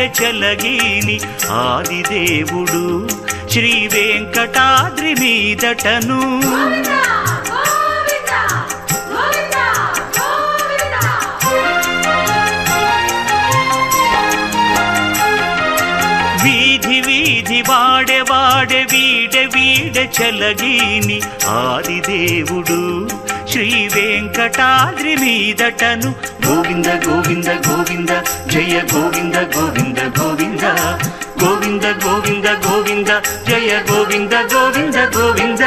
చెలగీని ఆదిదేవుడు శ్రీ వెంకటాద్రి మీదటను గోవింద గోవింద గోవింద గోవింద వీధి వీధి వాడే వాడే వీడే వీడే చెలగీని ఆదిదేవుడు శ్రీ వెంకటాద్రి మీదటను గోవింద గోవింద గోవింద జయ గోవింద గోవింద గోవింద గోవింద గోవింద గోవింద జయ గోవింద గోవింద గోవింద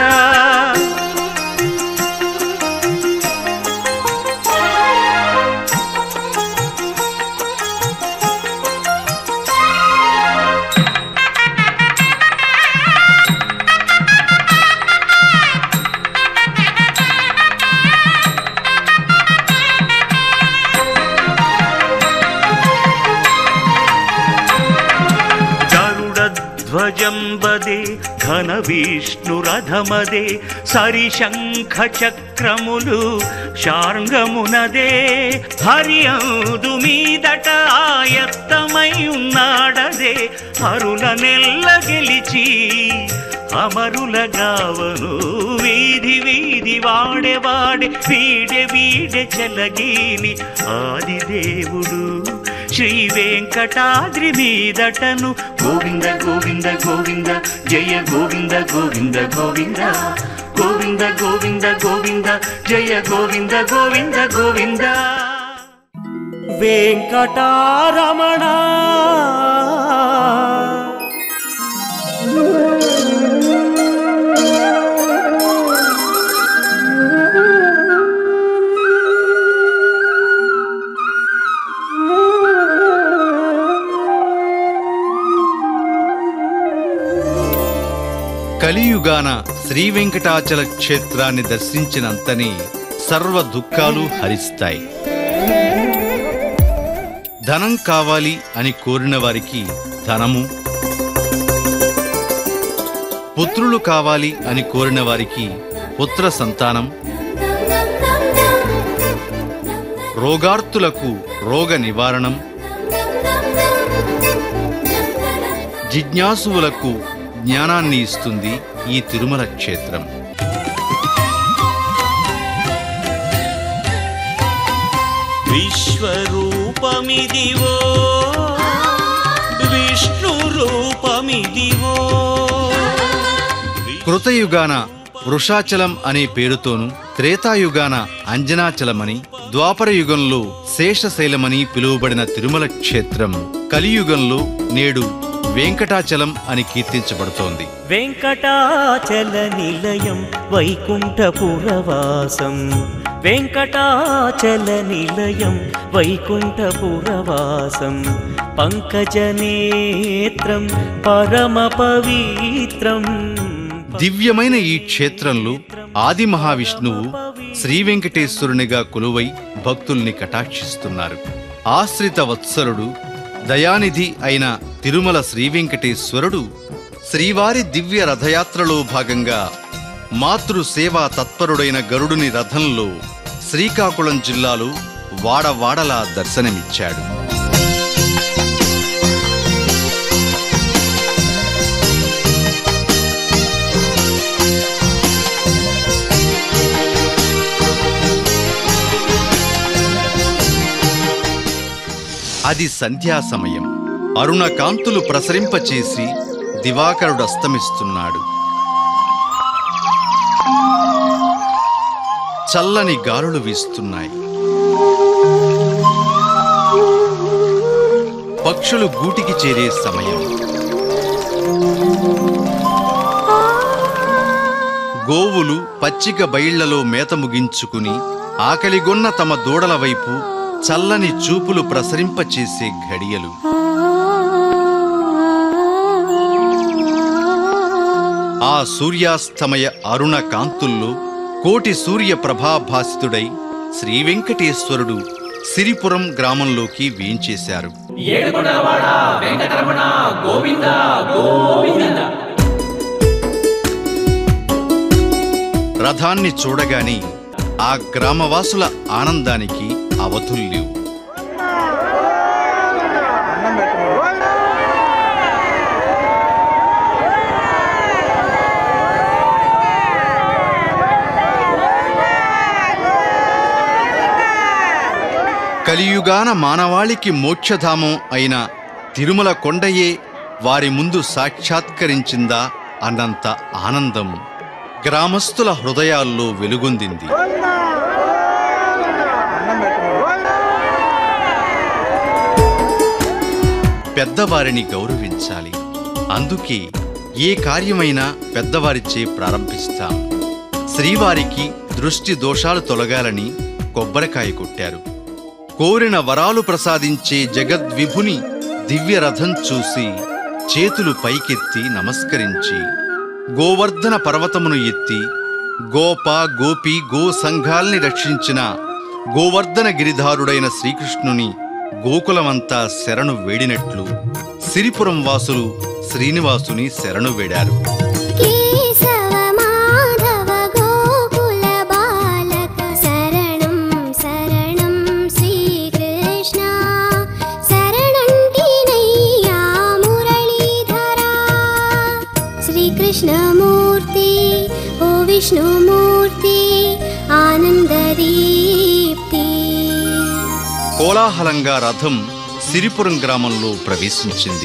గరుడధ్వజం వదే ఘన విష్ణురథమదే సరిశంఖ చక్రములు శార్ంగమునదే హరియందు మీదట ఆయత్తమై ఉన్నాడదే హరుల నెల్ల గెలిచి అమరుల గావను వీధి వీధి వాడే వాడే వీడే వీడే చెలగీని ఆదిదేవుడు శ్రీ వెంకటాద్రి మీదటను గోవింద గోవింద గోవింద జయ గోవింద గోవింద గోవింద గోవింద గోవింద గోవింద జయ గోవింద గోవింద గోవింద వెంకటారమణ కలియుగాన శ్రీ వెంకటాచల క్షేత్రాన్ని దర్శించినంతని సర్వ దుఃఖాలు హరిస్తాయి ధనం కావాలి అని కోరిన వారికి ధనము పుత్రులు కావాలి అని కోరిన వారికి పుత్ర సంతానం రోగార్తులకు రోగ నివారణం జిజ్ఞాసువులకు జ్ఞానాన్ని ఇస్తుంది ఈ తిరుమల క్షేత్రం విశ్వరూపమిదివో విష్ణు రూపమిదివో కృతయుగాన వృషాచలం అనే పేరుతోను త్రేతాయుగాన అంజనాచలమని ద్వాపర యుగంలో శేషశైలమని పిలువబడిన తిరుమల క్షేత్రం కలియుగంలో నేడు వెంకటాచలం అని కీర్తించబడుతోంది వెంకటాచల నిలయం వైకుంఠపురవాసం వెంకటాచల నిలయం వైకుంఠపురవాసం పంకజనేత్రం పరమ పవిత్రం దివ్యమైన ఈ క్షేత్రంలో ఆది మహావిష్ణువు శ్రీ వెంకటేశ్వరునిగా కొలువై భక్తుల్ని కటాక్షిస్తున్నారు ఆశ్రిత వత్సలుడు దయానిధి అయిన తిరుమల శ్రీ వెంకటేశ్వరుడు శ్రీవారి దివ్య రథయాత్రలో భాగంగా మాతృ సేవా తత్పరుడైన గరుడుని రథంలో శ్రీకాకుళం జిల్లాలో వాడవాడలా దర్శనమిచ్చాడు అది సంధ్యా సమయం అరుణ కాంతులు ప్రసరింపచేసి దివాకరుడు అస్తమిస్తున్నాడు చల్లని గాలులు వీస్తున్నాయి పక్షులు గూటికి చేరే సమయం గోవులు పచ్చిక బయళ్లలో మేత ముగించుకుని ఆకలిగొన్న తమ దూడల వైపు చల్లని చూపులు ప్రసరింపచేసే ఘడియలు ఆ సూర్యాస్తమయ అరుణ కాంతుల్లో కోటి సూర్య ప్రభాభాసితుడై శ్రీ వెంకటేశ్వరుడు సిరిపురం గ్రామంలోకి వేంచేశారు రథాన్ని చూడగాని ఆ గ్రామవాసుల ఆనందానికి అవధుల్లేవు గోవిందా కలియుగాన మానవాళికి మోక్షధామం అయిన తిరుమల కొండయే వారి ముందు సాక్షాత్కరించిందా అన్నంత ఆనందం గ్రామస్తుల హృదయాల్లో వెలుగొందింది పెద్దవారిని గౌరవించాలి అందుకే ఏ కార్యమైనా పెద్దవారిచే ప్రారంభిస్తాం శ్రీవారికి దృష్టి దోషాలు తొలగాలని కొబ్బరికాయ కొట్టారు కోరిన వరాలు ప్రసాదించే జగద్విభుని దివ్య రథం చూసి చేతులు పైకెత్తి నమస్కరించి గోవర్ధన పర్వతమును ఎత్తి గోప గోపి గో సంఘాల్ని రక్షించిన గోవర్ధన గిరిధారుడైన శ్రీకృష్ణుని గోకులమంతా శరణు వేడినట్లు సిరిపురం వాసులు శ్రీనివాసుని శరణు వేడారు కేశవ మాధవ గోకుల బాలక శరణం శరణం శ్రీకృష్ణ శరణంటినయ్యా మురళీధరా శ్రీకృష్ణమూర్తి ఓ విష్ణుమూర్తి ఆనందదీప్తి కోలాహలంగా రథం సిరిపురం గ్రామంలో ప్రవేశించింది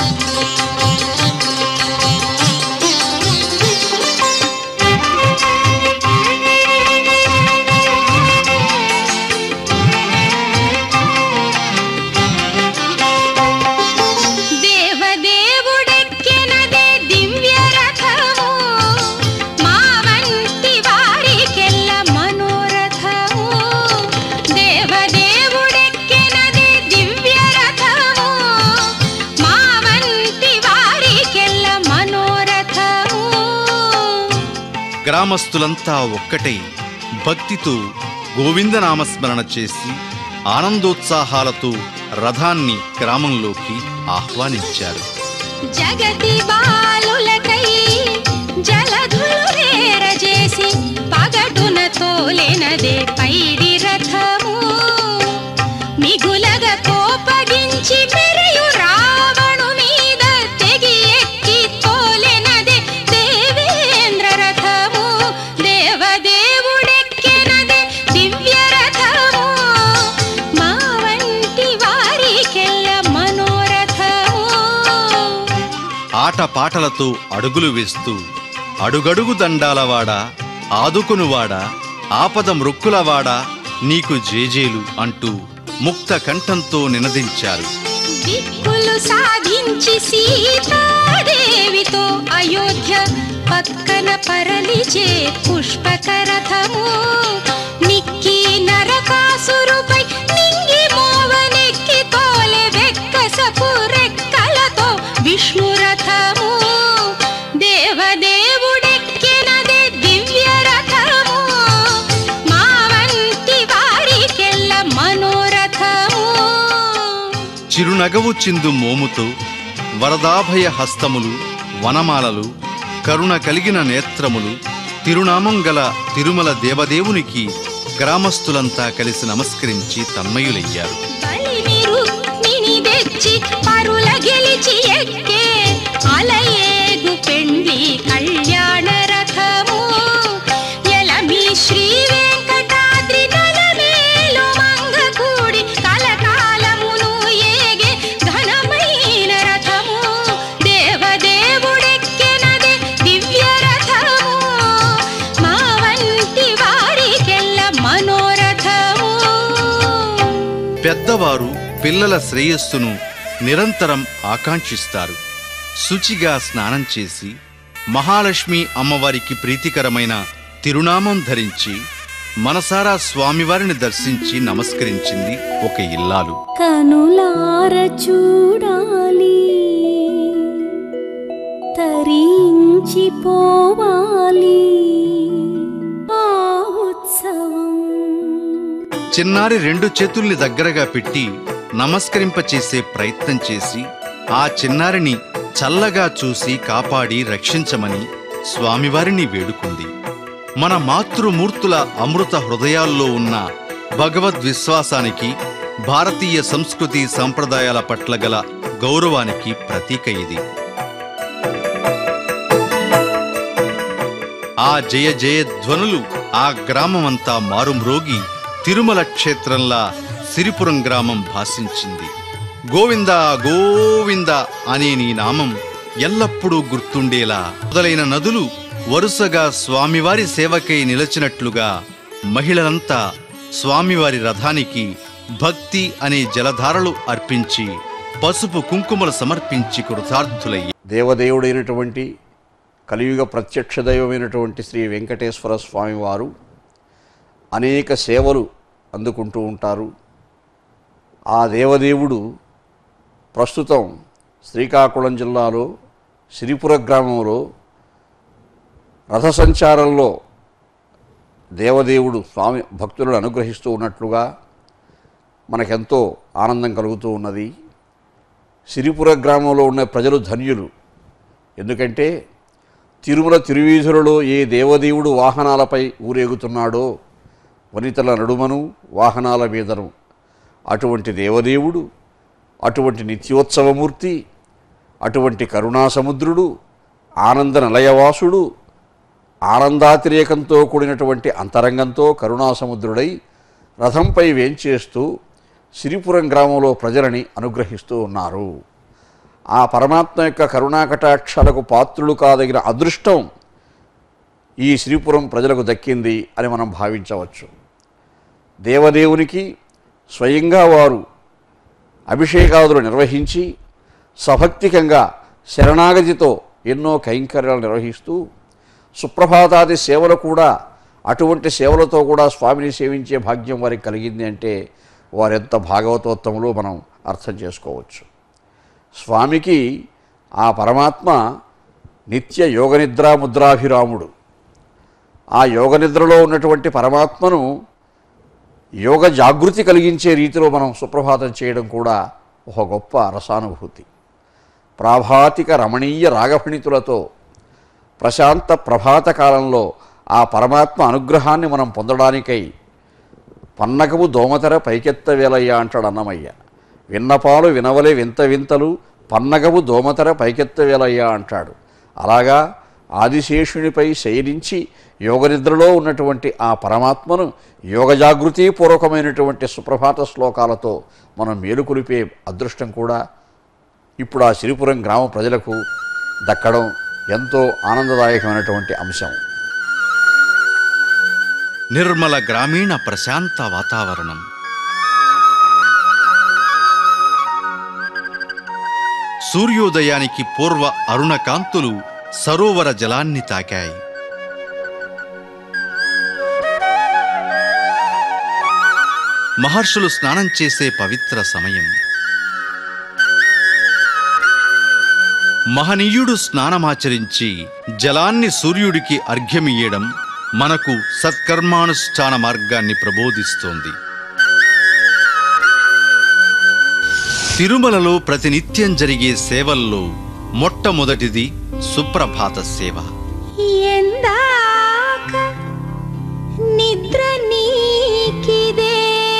దేవదేవుడెక్కెనదే దివ్య రథము మా వంటి వారికెల్ల మనోరథము దేవదేవుడెక్కెనదే దివ్య రథము మా వంటి వారికెల్ల మనోరథము గ్రామస్తులంతా ఒక్కటై భక్తితో గోవిందనామస్మరణ చేసి ఆనందోత్సాహాలతో రథాన్ని గ్రామంలోకి ఆహ్వానించారు జగతి బాలులకై జలధులు చేసి పగటున తోలెనదే పైడి రథము మిగులగ కోపగించి మెరియు రావణు మీద తెగి ఎక్కి తోలెనదే దేవేంద్ర రథము దేవదేవుడెక్కెనదే దివ్య రథము మా వంటి వారికెల్ల మనోరథము ఆటపాటలతో అడుగులు వేస్తూ అడుగడుగు దండాలవాడా ఆదుకునువాడా ఆపద మృక్కులవాడా నీకు జేజేలు అంటూ ముక్త కంఠంతో నినదించారు దిక్కులు సాధించి సీతాదేవితో అయోధ్య పక్కన పరలిచే పుష్పక రథము నిక్కి నరకాసురుపై నింగి మోవనెక్కి తోలె వెక్కసపు రెక్కలతో విష్ణు రథము దేవదేవుడెక్కినదే దివ్య రథము మా వంటి వారికెల్ల మనోరథము చిరునగవు చిందు మోముతో వరదాభయ హస్తములు వనమాలలు కరుణ కలిగిన నేత్రములు తిరునామం గల తిరుమల దేవదేవునికి గ్రామస్తులంతా కలిసి నమస్కరించి తన్మయులయ్యారు బలిని రుక్మిణి తెచ్చి పరుల గెలిచి ఎక్కే అలయేగు పెండ్లి కళ్యాణ రథము ఎలమి శ్రీ వెంకటాద్రి నలమేలు మంగకూడి కలకాలమును ఏగే ఘనమైన రథము దేవదేవుడెక్కెనదే దివ్య రథము మా వంటి వారికెల్ల మనోరథము పెద్దవారు పిల్లల శ్రేయస్సును నిరంతరం ఆకాంక్షిస్తారు శుచిగా స్నానం చేసి మహాలక్ష్మి అమ్మవారికి ప్రీతికరమైన తిరునామం ధరించి మనసారా స్వామివారిని దర్శించి నమస్కరించింది ఒక ఇల్లాలు కనులార చూడాలి తరించిపోవాలి ఆ ఉత్సవం చిన్నారి రెండు చేతుల్ని దగ్గరగా పెట్టి నమస్కరింపచేసే ప్రయత్నం చేసి ఆ చిన్నారిని చల్లగా చూసి కాపాడి రక్షించమని స్వామివారిని వేడుకుంది మన మాతృమూర్తుల అమృత హృదయాల్లో ఉన్న భగవద్విశ్వాసానికి భారతీయ సంస్కృతి సంప్రదాయాల పట్ల గల గౌరవానికి ప్రతీక ఇది ఆ జయ జయ ధ్వనులు ఆ గ్రామమంతా మారుమ్రోగి తిరుమల క్షేత్రంలా సిరిపురం గ్రామం భాషించింది గోవింద గోవింద అనే నీ నామం ఎల్లప్పుడూ గుర్తుండేలా మొదలైన నదులు వరుసగా స్వామివారి సేవకై నిలచినట్లుగా మహిళలంతా స్వామివారి రథానికి భక్తి అనే జలధారలు అర్పించి పసుపు కుంకుమలు సమర్పించి కృతార్థులయ్యారు దేవదేవుడైనటువంటి కలియుగ ప్రత్యక్ష దైవమైనటువంటి శ్రీ వెంకటేశ్వర స్వామివారు అనేక సేవలు అందుకుంటూ ఉంటారు ఆ దేవదేవుడు ప్రస్తుతం శ్రీకాకుళం జిల్లాలో సిరిపుర గ్రామంలో రథ సంచారంలో దేవదేవుడు స్వామి భక్తులను అనుగ్రహిస్తూ ఉన్నట్లుగా మనకెంతో ఆనందం కలుగుతూ ఉన్నది సిరిపుర గ్రామంలో ఉన్న ప్రజలు ధన్యులు ఎందుకంటే తిరుమల తిరువీధులలో ఏ దేవదేవుడు వాహనాలపై ఊరేగుతున్నాడో వనితల నడుమను వాహనాల మీదను అటువంటి దేవదేవుడు అటువంటి నిత్యోత్సవమూర్తి అటువంటి కరుణాసముద్రుడు ఆనంద నిలయవాసుడు ఆనందాతిరేకంతో కూడినటువంటి అంతరంగంతో కరుణాసముద్రుడై రథంపై వేంచేస్తూ సిరిపురం గ్రామంలో ప్రజలని అనుగ్రహిస్తూ ఉన్నారు ఆ పరమాత్మ యొక్క కరుణాకటాక్షాలకు పాత్రులు కాదగిన అదృష్టం ఈ శ్రీపురం ప్రజలకు దక్కింది అని మనం భావించవచ్చు దేవదేవునికి స్వయంగా వారు అభిషేకాదులు నిర్వహించి సభక్తికంగా శరణాగతితో ఎన్నో కైంకర్యాలు నిర్వహిస్తూ సుప్రభాతాది సేవలు కూడా అటువంటి సేవలతో కూడా స్వామిని సేవించే భాగ్యం వారికి కలిగింది అంటే వారెంత భాగవతోత్తములో మనం అర్థం చేసుకోవచ్చు స్వామికి ఆ పరమాత్మ నిత్య యోగనిద్రా ముద్రాభిరాముడు ఆ యోగనిద్రలో ఉన్నటువంటి పరమాత్మను యోగ జాగృతి కలిగించే రీతిలో మనం సుప్రభాతం చేయడం కూడా ఒక గొప్ప రసానుభూతి ప్రాభాతిక రమణీయ రాగఫణితులతో ప్రశాంత ప్రభాత కాలంలో ఆ పరమాత్మ అనుగ్రహాన్ని మనం పొందడానికై పన్నకము దోమతెర పైకెత్త వేలయ్య అంటాడు అన్నమయ్య విన్నపాలు వినవలే వింత వింతలు పన్నగము దోమతెర పైకెత్త వేలయ్య అంటాడు అలాగా ఆదిశేషునిపై శయనించి యోగనిద్రలో ఉన్నటువంటి ఆ పరమాత్మను యోగజాగృతి పూర్వకమైనటువంటి సుప్రభాత శ్లోకాలతో మనం మేలుకొలిపే అదృష్టం కూడా ఇప్పుడు ఆ సిరిపురం గ్రామ ప్రజలకు దక్కడం ఎంతో ఆనందదాయకమైనటువంటి అంశం నిర్మల గ్రామీణ ప్రశాంత వాతావరణం సూర్యోదయానికి పూర్వ అరుణ కాంతులు సరోవర జలాన్ని తాకాయి మహర్షులు స్నానం చేసే పవిత్ర సమయం మహనీయుడు స్నానమాచరించి జలాన్ని సూర్యుడికి అర్ఘ్యమియ్యడం మనకు సత్కర్మానుష్ఠాన మార్గాన్ని ప్రబోధిస్తోంది తిరుమలలో ప్రతినిత్యం జరిగే సేవల్లో మొట్టమొదటిది సుప్రభాత సేవ ಎಂದಾಕ ನಿದ್ರ ನೀಕಿದೆ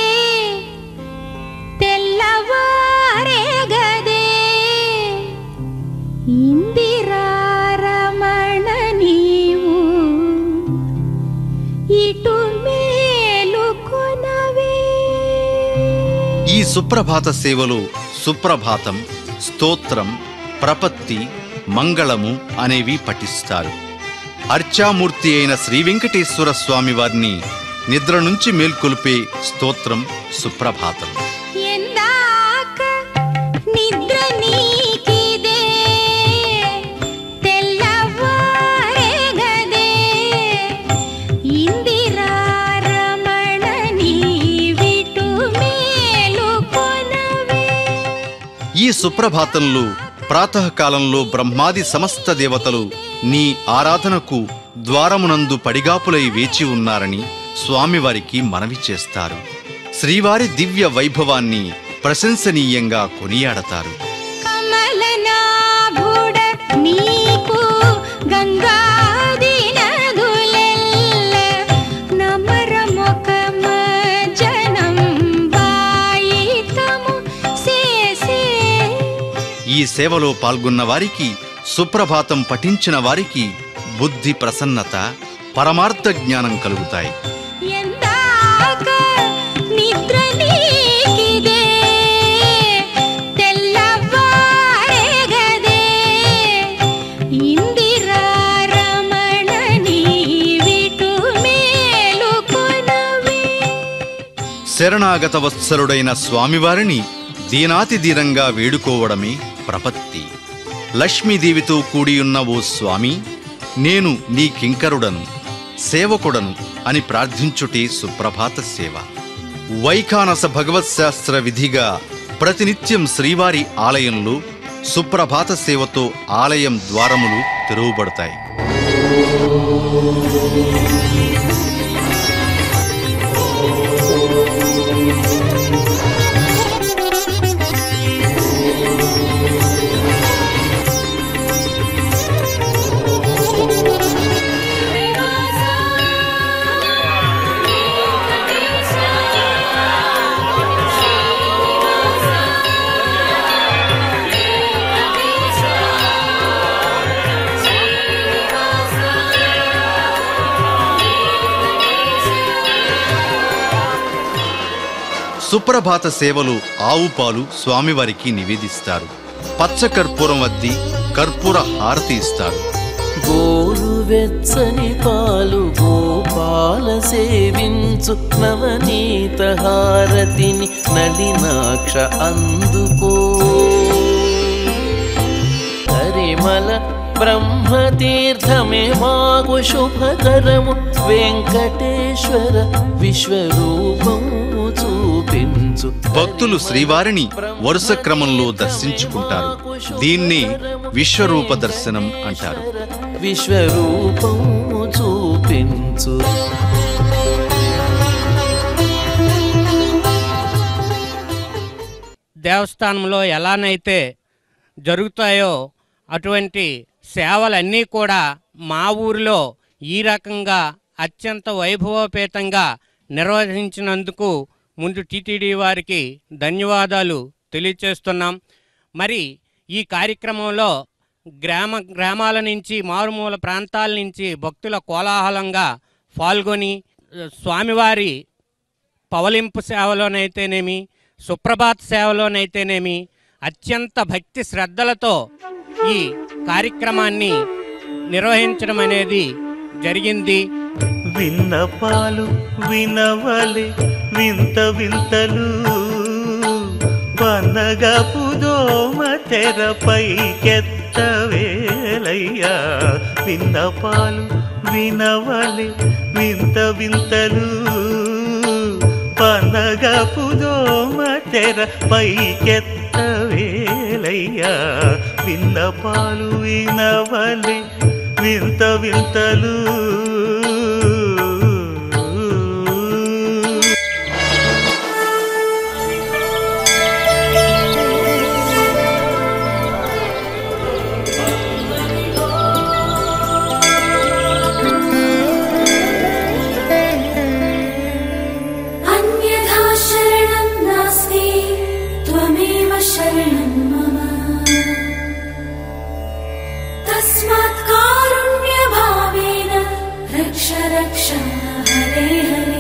ತೆಲ್ಲವಾರೆಗದೆ ಇಂದಿರಾರಮಣ ನೀವು ಇಟು ಮೇಲು ಕೊನವೇ ఈ సుప్రభాత సేవలో సుప్రభాతం స్తోత్రం ప్రపత్తి మంగళము అనేవి పఠిస్తారు అర్చామూర్తి అయిన శ్రీ వెంకటేశ్వర స్వామి వారిని నిద్ర నుంచి మేల్కొల్పే స్తోత్రం సుప్రభాతం ಎಂದಾಕ ನಿದ್ರ ನೀಕಿದೆ ತೆಲ್ಲವಾರೆಗದೆ ಇಂದಿರಾರಮಣ ನೀವಿಟು ಮೇಲು ಕೊನವೇ ఈ సుప్రభాతంలో ప్రాతకాలంలో బ్రహ్మాది సమస్త దేవతలు నీ ఆరాధనకు ద్వారమునందు పడిగాపులై వేచి ఉన్నారని స్వామివారికి మనవి చేస్తారు శ్రీవారి దివ్య వైభవాన్ని ప్రశంసనీయంగా కొనియాడతారు కమలనాభుడ నీకు గంగాది నదులెల్ల నమరముఖమ జనం బాయితము సేసే ఈ సేవలో పాల్గొన్న వారికి సుప్రభాతం పఠించిన వారికి బుద్ధి ప్రసన్నత పరమార్థ జ్ఞానం కలుగుతాయి ఎందాక నిద్ర నీకిదే శరణాగత వత్సరుడైన స్వామివారిని దీనాతి దీనంగా వేడుకోవడమే ప్రపత్తి లక్ష్మీదేవితో కూడియున్న ఓ స్వామి నేను నీ కింకరుడను సేవకుడను అని ప్రార్థించుటే సుప్రభాత సేవ వైఖానస భగవత్ శాస్త్ర విధిగా ప్రతినిత్యం శ్రీవారి ఆలయంలో సుప్రభాత సేవతో ఆలయం ద్వారములు తెరువబడతాయి సుప్రభాత సేవలు ఆవు పాలు స్వామివారికి నివేదిస్తారు పచ్చ కర్పూరం వద్ది కర్పూర హారతి ఇస్తారు గోరు వెచ్చని పాలు గోపాల సేవించు నవనీత హారతిని నలినాక్ష అందుకో హరిమల బ్రహ్మతీర్థమే మాకు శుభకరము వెంకటేశ్వర విశ్వరూపము చూపించు భక్తులు శ్రీవారిని వరుస క్రమంలో దర్శించుకుంటారు దీన్ని విశ్వరూప దర్శనం అంటారు విశ్వరూపము చూపించు దేవస్థానంలో ఎలానైతే జరుగుతాయో అటువంటి సేవలన్నీ కూడా మా ఊరిలో ఈ రకంగా అత్యంత వైభవోపేతంగా నిర్వహించినందుకు ముందు టీటీడీ వారికి ధన్యవాదాలు తెలియచేస్తున్నాం మరి ఈ కార్యక్రమంలో గ్రామ గ్రామాల నుంచి మారుమూల ప్రాంతాల నుంచి భక్తుల కోలాహలంగా పాల్గొని ఆ, స్వామివారి పవలింపు సేవలోనైతేనేమి సుప్రభాత్ సేవలోనైతేనేమి అత్యంత భక్తి శ్రద్ధలతో ఈ కార్యక్రమాన్ని నిర్వహించడం అనేది జరిగింది విన్నపాలు వినవలే వింత వింతలు వనగపు దోమ తెరపైకెత్తవేలయ్యా విన్నపాలు వినవలే వింత వింతలు పనగపు దోమ తెర పైకెత్తవేలయ్యా విన్నపాలు వినవలే వింత వింతలు अन्यथा शरणं नास्ति त्वमेव शरणं मम तस्मात् कारुण्यभावेन रक्ष रक्ष हरे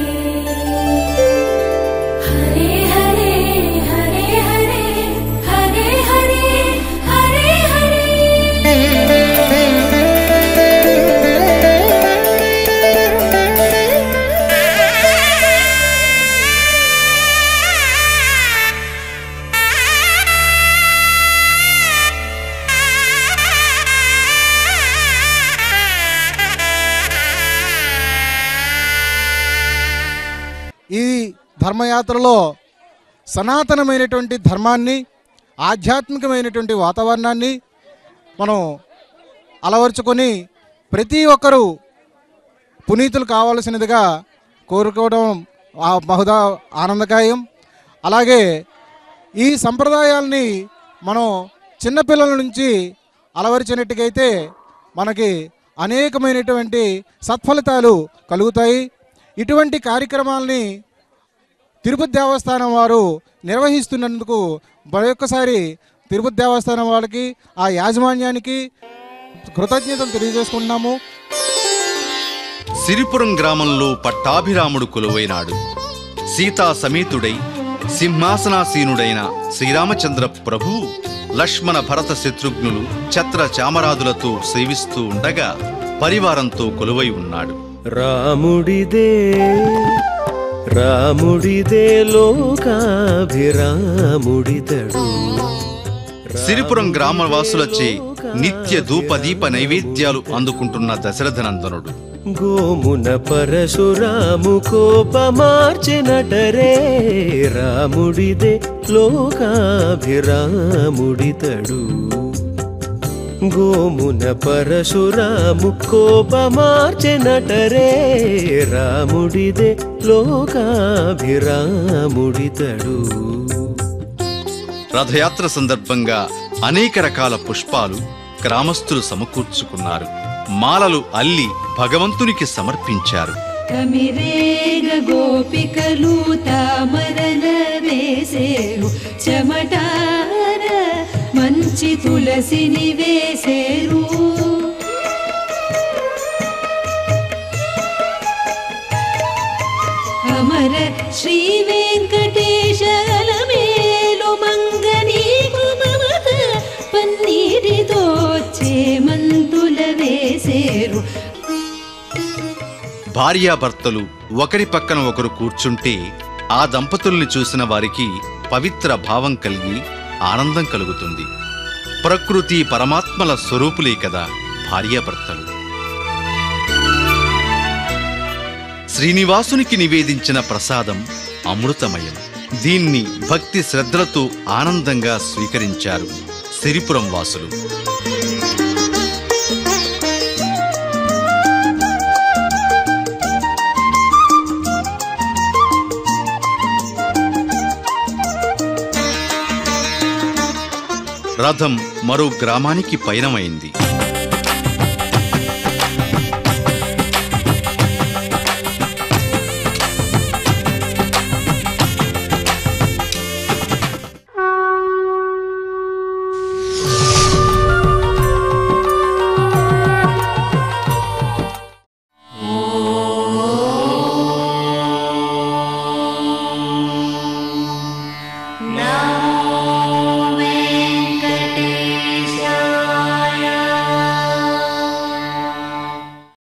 हरे हरे हरे हरे हरे हरे हरे हरे ఈ ధర్మయాత్రలో సనాతనమైనటువంటి ధర్మాన్ని ఆధ్యాత్మికమైనటువంటి వాతావరణాన్ని మనం అలవర్చుకొని ప్రతి ఒక్కరూ పునీతులు కావాల్సినదిగా కోరుకోవడం ఆ బహుదా ఆనందకాయం అలాగే ఈ సంప్రదాయాల్ని మనం చిన్నపిల్లల నుంచి అలవరిచినట్టుగైతే మనకి అనేకమైనటువంటి సత్ఫలితాలు కలుగుతాయి ఇటువంటి కార్యక్రమాలని తిరుపతి దేవస్థానం వారు నిర్వహిస్తున్నందుకు మరొకసారి తిరుపతి దేవస్థానం వాళ్ళకి ఆ యాజమాన్యానికి కృతజ్ఞతలు తెలియజేసుకుంటున్నాము సిరిపురం గ్రామంలో పట్టాభిరాముడు కొలువైనాడు సీతా సమేతుడై సింహాసనాసీనుడైన శ్రీరామచంద్ర ప్రభువు లక్ష్మణ భరత శత్రుఘ్నులు ఛత్ర చామరాదులతో సేవిస్తూ ఉండగా పరివారంతో కొలువై ఉన్నాడు రాముడిదే రాముడిదే లోకాభిరాముడితడు సిరిపురం గ్రామవాసులచే నిత్య ధూపదీప నైవేద్యాలు అందుకుంటున్న దశరథనందనుడు గోమున పరశురాము కోపమార్చినటరే రాముడిదే లోకాభిరాముడితడు గోమున పరశురాము కోపమార్చినటరే రాముడిదే లోకాభిరాముడితడు రథయాత్ర సందర్భంగా అనేక రకాల పుష్పాలు గ్రామస్తులు సమకూర్చుకున్నారు మాలలు అల్లి భగవంతునికి సమర్పించారు తమిరేగ గోపికలు తామరల వేసేరు చెమటార మంచి తులసిని వేసేరు అమర శ్రీ వెంకటేశల మేలు మంగనీ మమత పన్నీటితో చేమంతుల వేసేరు భార్యాభర్తలు ఒకరి పక్కన ఒకరు కూర్చుంటే ఆ దంపతుల్ని చూసిన వారికి పవిత్ర భావం కలిగి ఆనందం కలుగుతుంది ప్రకృతి పరమాత్మల స్వరూపులే కదా భార్యాభర్తలు శ్రీనివాసునికి నివేదించిన ప్రసాదం అమృతమయం దీన్ని భక్తి శ్రద్ధలతో ఆనందంగా స్వీకరించారు సిరిపురం వాసులు రథం మరో గ్రామానికి పయనమైంది నా